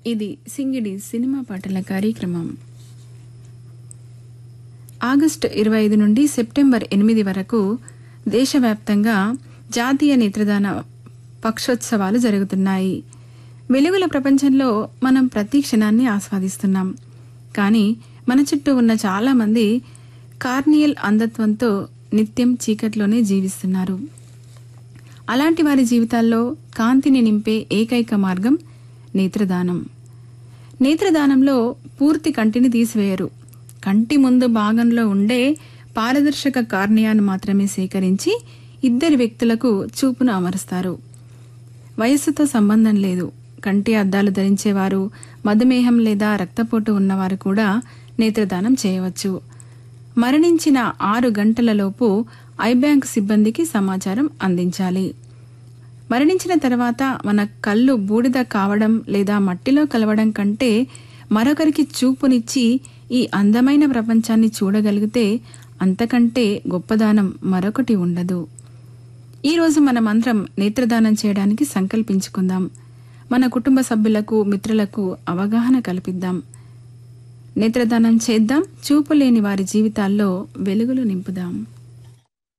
ఇది సింగిడి సినిమా పాటల కార్యక్రమం ఆగస్టు ఇరవై ఐదు నుండి సెప్టెంబర్ ఎనిమిది వరకు దేశవ్యాప్తంగా జాతీయ నేత్రదాన పక్షోత్సవాలు జరుగుతున్నాయి వెలుగుల ప్రపంచంలో మనం ప్రతి క్షణాన్ని ఆస్వాదిస్తున్నాం కానీ మన చుట్టూ ఉన్న చాలామంది కార్నియల్ అంధత్వంతో నిత్యం చీకట్లోనే జీవిస్తున్నారు అలాంటి వారి జీవితాల్లో కాంతిని నింపే ఏకైక మార్గం నేత్రదానం నేత్రదానంలో పూర్తి కంటిని తీసివేయరు కంటి ముందు భాగంలో ఉండే పారదర్శక కార్నియాను మాత్రమే సేకరించి ఇద్దరి వ్యక్తులకు చూపును అమరుస్తారు వయస్సుతో సంబంధం లేదు కంటి అద్దాలు ధరించేవారు మధుమేహం లేదా రక్తపోటు ఉన్నవారు కూడా నేత్రదానం చేయవచ్చు మరణించిన ఆరు గంటలలోపు ఐబ్యాంక్ సిబ్బందికి సమాచారం అందించాలి మరణించిన తర్వాత మన కళ్ళు బూడిద కావడం లేదా మట్టిలో కలవడం కంటే మరొకరికి చూపునిచ్చి ఈ అందమైన ప్రపంచాన్ని చూడగలిగితే అంతకంటే గొప్పదానం మరొకటి ఉండదు ఈరోజు మనమందరం నేత్రదానం చేయడానికి సంకల్పించుకుందాం మన కుటుంబ సభ్యులకు మిత్రులకు అవగాహన కల్పిద్దాం నేత్రదానం చేద్దాం చూపు లేని వారి జీవితాల్లో వెలుగులు నింపుదాం